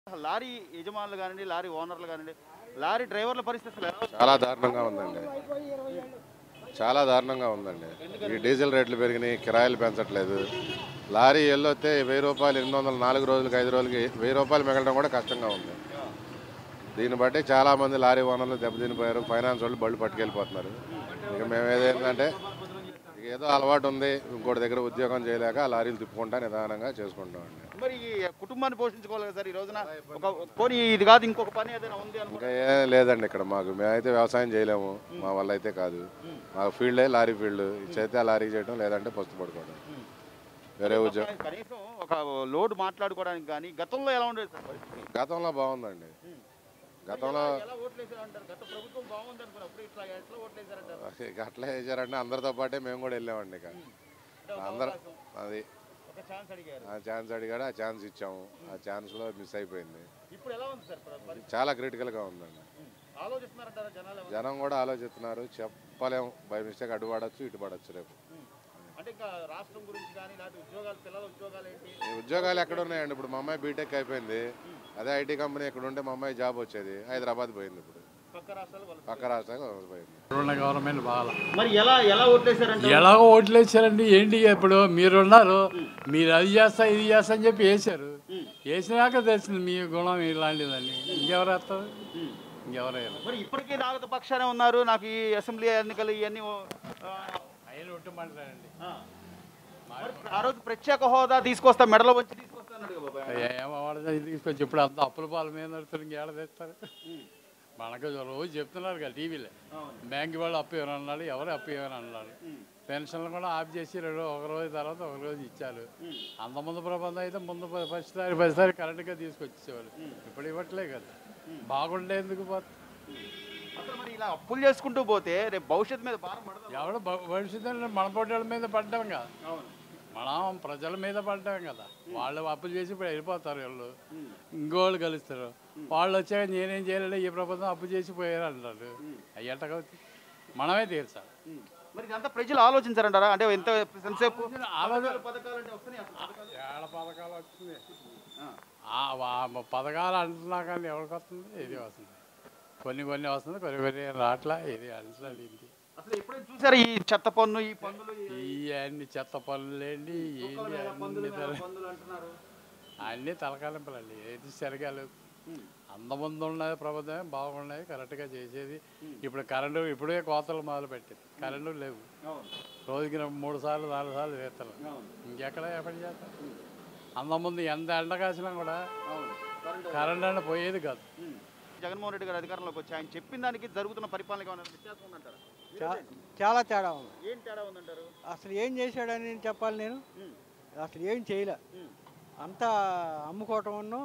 Lorry యజమానులు కానివ్వండి lorry ఓనర్లు కానివ్వండి లారీ డ్రైవర్ల పరిస్థితి అసలు ఎలా ఉంది? చాలా దారుణంగా ఉందండి చాలా దారుణంగా ఉందండి ఈ డీజిల్ రేట్లు పెరిగినాయి కిరాయిలు పెంచట్లేదు లారీ వెళ్ళొస్తే వెయ్యి రూపాయలు ఎనిమిది వందలు నాలుగు రోజులకి ఐదు రోజులకి వెయ్యి రూపాయలు మిగలడం కూడా కష్టంగా ఉంది దీన్ని బట్టి చాలామంది లారీ ఓనర్లు దెబ్బతినిపోయారు ఫైనాన్స్ వాళ్ళు బళ్ళు పట్టుకెళ్ళిపోతున్నారు ఇక మేము ఏదేంటంటే ఇక ఏదో అలవాటు ఉంది ఇంకోటి దగ్గర ఉద్యోగం చేయలేక ఆ లారీలు తిప్పుకుంటా నిదానంగా చేసుకుంటామండి మరి ఈ కుటుంబాన్ని పోషించుకోవాలి కదా సార్ ఈ రోజున ఒక పోనీ ఇది కాదు ఇంకొక పని ఏదైనా ఉంది అనుకో ఇంకా ఏం లేదండి ఇక్కడ మాకు మేమైతే వ్యవసాయం చేయలేము మా వల్ల అయితే కాదు మా ఫీల్డే లారీ ఫీల్డ్ చేస్తే ఆ లారీ చేయడం లేదంటే పస్తు పడుకోవడం వేరే ఉద్యోగం కనీసం ఒక లోడ్ మాట్లాడుకోవడానికి కానీ గతంలో ఎలా ఉండేది సార్ పరిస్థితి? గతంలో బాగుందండి గతంలో ఎలా ఓట్లేసారు అంటారు గత ప్రభుత్వం బాగుంది అనుకున్నారు అప్పుడు ఇట్లా ఎట్లా ఓట్లేసారంటారు ఇక అట్లా చేశారంటే అందరితో పాటే మేము కూడా వెళ్ళామండి ఇక అందరం అది ఒక ఛాన్స్ అడిగారు ఆ ఛాన్స్ అడిగాడు ఆ ఛాన్స్ ఇచ్చాము ఆ ఛాన్స్లో మిస్ అయిపోయింది ఇప్పుడు ఎలా ఉంది సార్ పరి- పరిస్థితి చాలా క్రిటికల్గా ఉందండి ఆలోచిస్తున్నారంటారా జనాలు ఏమన్నా? జనం కూడా ఆలోచిస్తున్నారు చెప్పలేము బై మిస్టేక్ అటు పడవచ్చు ఇటు పడవచ్చు రేపు అంటే ఇంకా రాష్ట్రం గురించి కానీ ఇలాంటి ఉద్యోగాలు పిల్లల ఉద్యోగాలు ఏంటి ఈ ఉద్యోగాలు ఎక్కడ ఉన్నాయండి ఇప్పుడు మా అమ్మాయి బీటెక్ అయిపోయింది అదే ఐటీ కంపెనీ ఇక్కడ ఉంటే మా అమ్మాయి జాబ్ వచ్చేది హైదరాబాద్ పోయింది ఇప్పుడు పక్క రాష్ట్రాలు వాళ్ళు పక్క రాష్ట్రానికి పోయింది ఇప్పుడున్న గవర్నమెంట్ బాగా మరి ఎలా ఎలా ఓట్లేసారంటే ఎలాగో ఓట్లు వేసారండి ఏంటి ఇప్పుడు మీరున్నారు మీరు అది చేస్తా ఇది చేస్తా అని చెప్పి వేశారు వేసినాక తెలిసింది మీ గుణం ఇలాంటిదని ఇంకెవరు వేస్తారు ఇంకెవరు వేయరు మరి ఇప్పటికీ నాగత పక్షానే ఉన్నారు నాకు ఈ అసెంబ్లీ ఎన్నికలు ఇవన్నీ ఓ, ఆ, ఆయన ఒట్టుమంటారండి ఆ. మరి ఆ రోజు ప్రత్యేక హోదా తీసుకొస్తా మెడలో వచ్చి తీసుకొస్తా అన్నాడు కదా బాబాయ్. ఏమో వాడు తీసుకొచ్చి ఇప్పుడు అంత అప్పుల పాల మీద నడుస్తారు ఇంకేడ తెస్తారు మనకు రోజు చెప్తున్నారు కదా టీవీలో బ్యాంక్ వాళ్ళు అప్పు ఇవ్వను అన్నాడు ఎవరు అప్పు ఇవ్వను అన్నాడు పెన్షన్లు కూడా ఆఫ్ చేసి రెండు ఒక రోజు తర్వాత ఒక రోజు ఇచ్చారు అంత ముందు ప్రబంధం అయితే ముందు ప- పదిసారి పదిసారి కరెక్ట్గా తీసుకొచ్చేవారు ఇప్పుడు ఇవ్వట్లే కదా బాగుండేందుకు పోతే అసలు మరి ఇలా అప్పులు చేసుకుంటూ పోతే రేపు భవిష్యత్తు మీద భారం పడదా ఎవడు భ- భవిష్యత్తులో మన పొట్టల మీద పడ్డాం కదా అవును మనం ప్రజల మీద పడ్డాం కదా వాళ్ళు అప్పులు చేసి ఇప్పుడు వెళ్ళిపోతారు వీళ్ళు ఇంకోళ్ళు కలుస్తారు వాళ్ళు వచ్చాక నేనేం చేయలేదు ఈ ప్రభుత్వం అప్పు చేసి పోయారు అంటారు అయ్యట మనమే తీర్చాలి మరి ఇదంతా ప్రజలు ఆలోచించారంటారా అంటే ఎంత ఎంతసేపు ఆలోచన పథకాలు అంటే వస్తున్నాయి అసలు పథకాలు? ఏడ పథకాలు వస్తుంది ఆ వా- పథకాలు అంటున్నా కానీ ఎవరికి వస్తుంది ఇది వస్తుంది కొన్ని కొన్ని వస్తుంది కొన్ని కొన్ని రాట్లా ఇది అంటున్నాడు ఇంటి అసలు ఎప్పుడైనా చూసారా ఈ చెత్త పన్ను ఈ పన్నులు ఈ ఈ అన్ని చెత్త పనులేండి కుక్కల ఏంటి మీద పందుల అన్ని మీద తల పన్నులు అంటున్నారు అన్నీ తలకాలింపులండి ఏది సరిగాలు అందముందు ఉన్నది ప్రభుత్వమే బాగున్నాయి కరెక్ట్గా చేసేది ఇప్పుడు కరెంటు ఇప్పుడే కోతలు మొదలు పెట్టింది కరెంటు లేవు అవును రోజుకి మూడు సార్లు నాలుగు సార్లు వేస్తారు అవును ఇంకెక్కడ ఎప్పటి చేస్తారు అందముందు ఎంత ఎండ కాసినా కూడా అవును కరెంటు కరెంట్ అంటే పోయేది కాదు ఉమ్. జగన్మోహన్ రెడ్డి గారు అధికారంలోకి వచ్చి ఆయన చెప్పిన దానికి జరుగుతున్న పరిపాలన ఏమైనా వ్యత్యాసం ఉందంటారా చా- చాలా తేడా ఉంది ఏం తేడా ఉందంటారు అసలు ఏం చేశాడని నేను చెప్పాలి నేను ఉమ్. అసలు ఏం చేయలే ఉమ్. అంతా అమ్ముకోవటం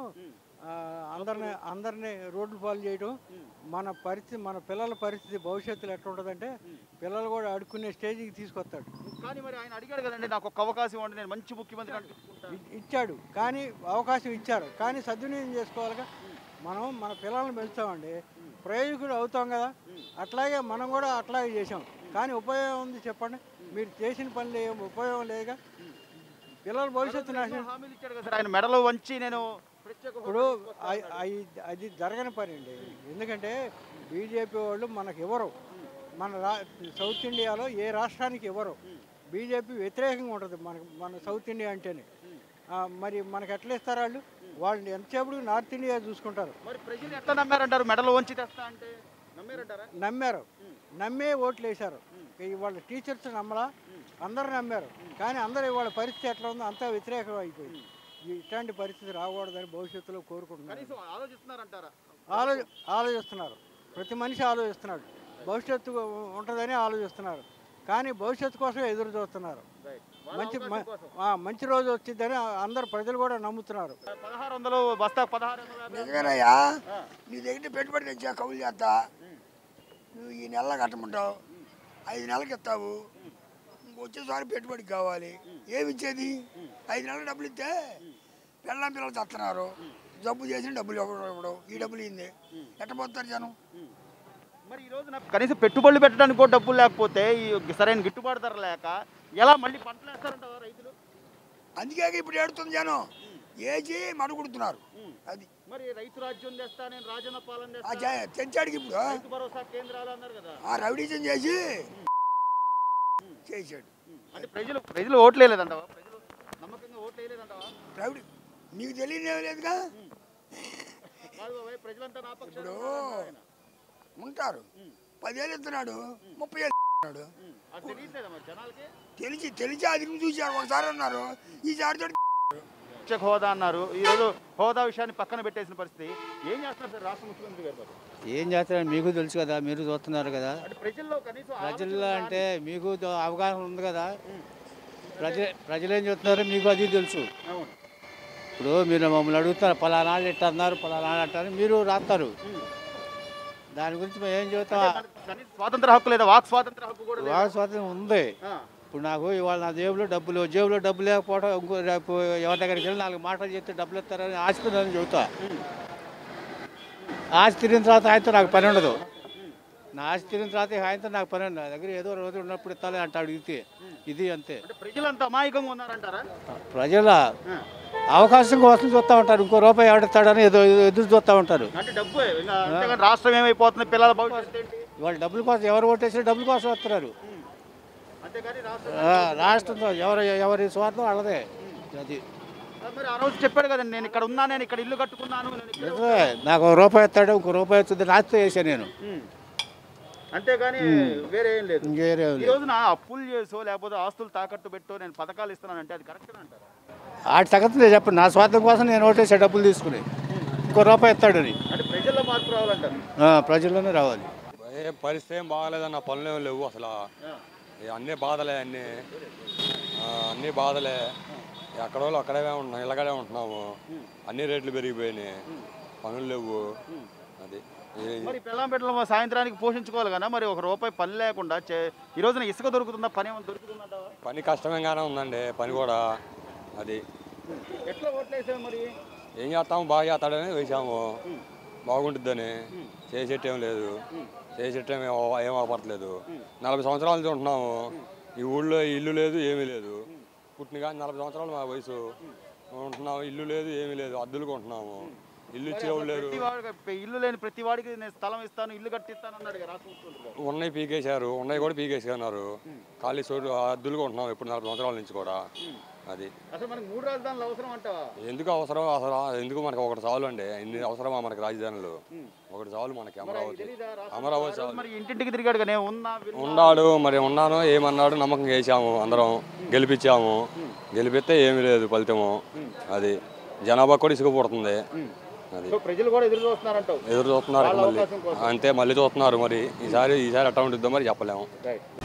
అందరిని అందరిని రోడ్లు పాలు చేయడం మన పరిస్థితి మన పిల్లల పరిస్థితి భవిష్యత్తులో ఎట్లా ఉంటుందంటే పిల్లలు కూడా అడుక్కునే స్టేజ్కి తీసుకొస్తాడు కానీ మరి ఆయన అడిగాడు కదండి నాకు ఒక అవకాశం ఇవ్వండి నేను మంచి ముఖ్యమంత్రి అంటే ఇ- ఇచ్చాడు కానీ అవకాశం ఇచ్చారు కానీ సద్వినియోగం చేసుకోవాలిగా మనం మన పిల్లల్ని పెంచుతామండి ప్రయోజకుడు అవుతాం కదా అట్లాగే మనం కూడా అట్లాగే చేసాం కానీ ఉపయోగం ఉంది చెప్పండి మీరు చేసిన పనులు ఏం ఉపయోగం లేదుగా పిల్లల భవిష్యత్తు నాశనం హామీలు ఇచ్చాడు కదా సార్ ఆయన మెడలో వంచి నేను ప్రత్యేక హోదా ఇప్పుడు అయి- అయి- అది జరగని పని అండి ఎందుకంటే బీజేపీ వాళ్ళు మనకు ఇవ్వరు మన రా సౌత్ ఇండియాలో ఏ రాష్ట్రానికి ఇవ్వరు బీజేపీ వ్యతిరేకంగా ఉంటుంది మనకు మన సౌత్ ఇండియా అంటేనే ఆ, మరి మనకు ఎట్లా ఇస్తారు వాళ్ళు వాళ్ళు ఎంతసేపు నార్త్ ఇండియా చూసుకుంటారు మరి ప్రజలు ఎట్లా నమ్మారంటారు మెడలో వంచి తెస్తా అంటే నమ్మారంటారా నమ్మారు నమ్మే ఓట్లు వేశారు ఇవాళ టీచర్స్ నమ్మలా అందరూ నమ్మారు కానీ అందరూ ఇవాళ పరిస్థితి ఎట్లా ఉందో అంతా వ్యతిరేకం అయిపోయింది ఈ- ఇట్లాంటి పరిస్థితి రాకూడదని భవిష్యత్తులో కోరుకుంటున్నారు కనీసం ఆలోచిస్తున్నారంటారా ఆలో ఆలోచిస్తున్నారు ప్రతి మనిషి ఆలోచిస్తున్నాడు భవిష్యత్తు ఉంటుందని ఆలోచిస్తున్నారు కానీ భవిష్యత్తు కోసం ఎదురు చూస్తున్నారు మంచి మ- ఆ, మంచి రోజు వచ్చిందని అందరు ప్రజలు కూడా నమ్ముతున్నారు పదహారు వందలు బస్తా పదహారు వందల యాభై. నిజమేనయ్యా నీ దగ్గర పెట్టుబడి తెచ్చా కౌలు చేస్తా నువ్వు ఈ నెల కట్టమంటావు ఐదు నెలలకు ఇస్తావు వచ్చేసారి పెట్టుబడికి కావాలి ఏమి ఇచ్చేది ఐదు నెలల డబ్బులు ఇస్తే పిల్లల పిల్లలు తెస్తున్నారు జబ్బు చేసిన డబ్బులు ఎవరు ఇవ్వడు ఈ డబ్బులు ఇయింది ఎట్ట పోతారు జనం మరి ఈ రోజున కనీసం పెట్టుబడులు పెట్టడానికి కూడా డబ్బులు లేకపోతే ఈ సరైన గిట్టుబాటు ధర లేక ఎలా మళ్ళీ పంటలు వేస్తారంటారా రైతులు అందుకే ఇప్పుడు ఏడుతుంది జనం ఏచి మడుగుడుతున్నారు అది మరి రైతు రాజ్యం తెస్తా నేను రాజన్న పాలన ఆ తెస్తా చే- తెంచాడికి ఇప్పుడు రైతు భరోసా కేంద్రాలు అన్నారు కదా ఆ రౌడీజం చేసి చేశాడు అంటే ప్రజలు ప్రజలు ఓట్లు వేయలేదంటావా ప్రజలు నమ్మకంగా ఓట్లు వేయలేదంటావా రౌడీ నీకు తెలియదు లేదుగా కాదు బాబాయ్ ప్రజలంతా నా పక్షాన ఇప్పుడు ఉన్నారన్నారు ఆయన. ఉంటారు పదేళ్ళు ఇస్తున్నాడు ముప్పై ఏళ్ళు ఇస్తున్నాడు ఉమ్. అది తెలియట్లేదా మరి జనాలకి తెలిసి తెలిసి అది చూశారు ఒకసారి అన్నారు ఈసారి తోటి ప్రత్యేక హోదా అన్నారు ఈరోజు హోదా విషయాన్ని పక్కన పెట్టేసిన పరిస్థితి ఏం చేస్తున్నారు సార్ రాష్ట్ర ముఖ్యమంత్రి గారు మరి? ఏం చేస్తారని మీకు తెలుసు కదా మీరు చూస్తున్నారు కదా అంటే ప్రజల్లో కనీసం ప్రజల్లో అంటే మీకు దో- అవగాహన ఉంది కదా ప్రజ ప్రజలు ఏం చెప్తున్నారో మీకు అది తెలుసు అవును ఇప్పుడు మీరు మమ్మల్ని అడుగుతారు పలానా ఇట్ట అన్నారు పలానా అంటారు మీరు రాస్తారు దాని గురించి మేము ఏం చెబుతాం అంటే మనకు కనీసం స్వాతంత్ర హక్కు లేదా వాక్ స్వాతంత్ర హక్కు కూడా లేదా? వాక్ స్వాతంత్రం ఉంది ఆ. ఇప్పుడు నాకు ఇవాళ నా జేబులో డబ్బులు జేబులో డబ్బు లేకపోవడం ఇంకో రేపు ఎవరి దగ్గరికి వెళ్ళి నాలుగు మాటలు చెప్తే డబ్బులు ఇస్తారని ఆశిస్తుందని చెబుతా ఆశ తిరిగిన తర్వాత ఆయనతో నాకు పని ఉండదు నా ఆశ తిరిగిన తర్వాత ఇక ఆయనతో నాకు పని ఉండదు నా దగ్గర ఏదో రోజు ఉన్నప్పుడు ఇస్తాలే అంట అడిగితే ఇది అంతే అంటే ప్రజలంతా అమాయకంగా ఉన్నారంటారా ప్రజల ఆ. అవకాశం కోసం చూస్తూ ఉంటారు ఇంకో రూపాయి ఎవడిస్తాడని ఏదో ఏదో ఎదురు చూస్తూ ఉంటారు అంటే డబ్బు ఇంకా అంతేగాని రాష్ట్రం ఏమైపోతుంది పిల్లల భవిష్యత్తు ఏంటి ఇవాళ డబ్బుల కోసం ఎవరు ఓటేసి డబ్బుల కోసం వస్తున్నారు అంతేగాని రాష్ట్రం ఆ, రాష్ట్రంలో ఎవరు ఎవరి స్వార్థం వాళ్ళదే అది మరి ఆ రోజు చెప్పాడు కదండి నేను ఇక్కడ ఉన్నా నేను ఇక్కడ ఇల్లు కట్టుకున్నాను నేను ఇక్కడ నిజమే నాకు ఒక రూపాయి ఇస్తాడు ఇంకో రూపాయి వస్తుంది నాస్తో వేసాను నేను ఉమ్. అంతేగాని వేరే ఏం లేదు ఇంకేరే ఈ రోజున అప్పులు చేసో లేకపోతే ఆస్తులు తాకట్టు పెట్టో నేను పథకాలు ఇస్తున్నానంటే అది కరెక్ట్ అంటారా ఆటి సంగతి నేను చెప్పండి నా స్వార్థం కోసం నేను ఓటేసే డబ్బులు తీసుకుని ఇంకో రూపాయి ఇస్తాడని అంటే ప్రజల్లో మార్పు రావాలంటారు ఆ, ప్రజల్లోనే రావాలి ఏ పరిస్థితి ఏం బాగాలేదన్న పనులు ఏం లేవు అసలు ఇక అన్నీ బాధలే అన్నీ ఆ, అన్నీ బాధలే ఎక్కడ వాళ్ళు అక్కడే ఉంటున్నాం ఇలాగడే ఉంటున్నాము అన్ని రేట్లు పెరిగిపోయినాయి పనులు లేవు అది ఈ- మరి పెళ్ళంపేటలో సాయంత్రానికి పోషించుకోవాలి కదా మరి ఒక రూపాయి పని లేకుండా చే- ఈ రోజున ఇసుక దొరుకుతుందా పని ఏమైనా దొరుకుతుందంటావా పని కష్టంగానే ఉందండి పని కూడా అది ఎట్లా ఓట్లేసావు మరి ఏం చేస్తాము బాగా చేస్తాడని వేసాము బాగుంటుందని చేసేటేం లేదు చేసేటేం ఏం అవ- ఏం అవపడలేదు నలభై సంవత్సరాల నుంచి ఉంటున్నాము ఈ ఊళ్ళో ఇల్లు లేదు ఏమీ లేదు పుట్టిన కానీ నలభై సంవత్సరాలు మా వయసు ఉంటున్నాము ఇల్లు లేదు ఏమీ లేదు అద్దెలకు ఉంటున్నాము ఇల్లు ఇచ్చేవాళ్ళు లేరు ప్రతి వాడికి ఇల్లు లేని ప్రతి వాడికి నేను స్థలం ఇస్తాను ఇల్లు కట్టిస్తాను అన్నాడు కదా రాష్ట్ర ముఖ్యమంత్రి గారు. ఉన్నాయి పీకేశారు ఉన్నాయి కూడా పీకేసుకున్నారు ఖాళీ చోటు అద్దెలుగా ఉంటున్నాం ఇప్పుడు నలభై సంవత్సరాల నుంచి కూడా అది అసలు మనకి మూడు రాజధానులు అవసరం అంటావా ఎందుకు అవసరం అసలు ఎందుకు మనకు ఒకటి చాలు అండి ఇన్ని అవసరమా మనకి రాజధానులు ఒకటి చాలు మనకి అమరావతి తెలీదా రాష్ట్ర అమరావతి ఆ రోజు చాలు మరి ఇంటింటికి తిరిగాడు కదా నేను ఉన్నా విన్నా. ఉన్నాడు మరి ఉన్నాను ఏమన్నాడు నమ్మకం చేసాము అందరం గెలిపించాము గెలిపిస్తే ఏమీ లేదు ఫలితము అది జనాభా కూడా ఇసుక పుడుతుంది అది సో ప్రజలు కూడా ఎదురు చూస్తున్నారంటావు ఎదురు చూస్తున్నారు వాళ్ళ మళ్ళీ అవకాశం కోసం. అంతే మళ్ళీ చూస్తున్నారు మరి ఈసారి ఈసారి ఎట్లా ఉంటుందో మరి చెప్పలేము రైట్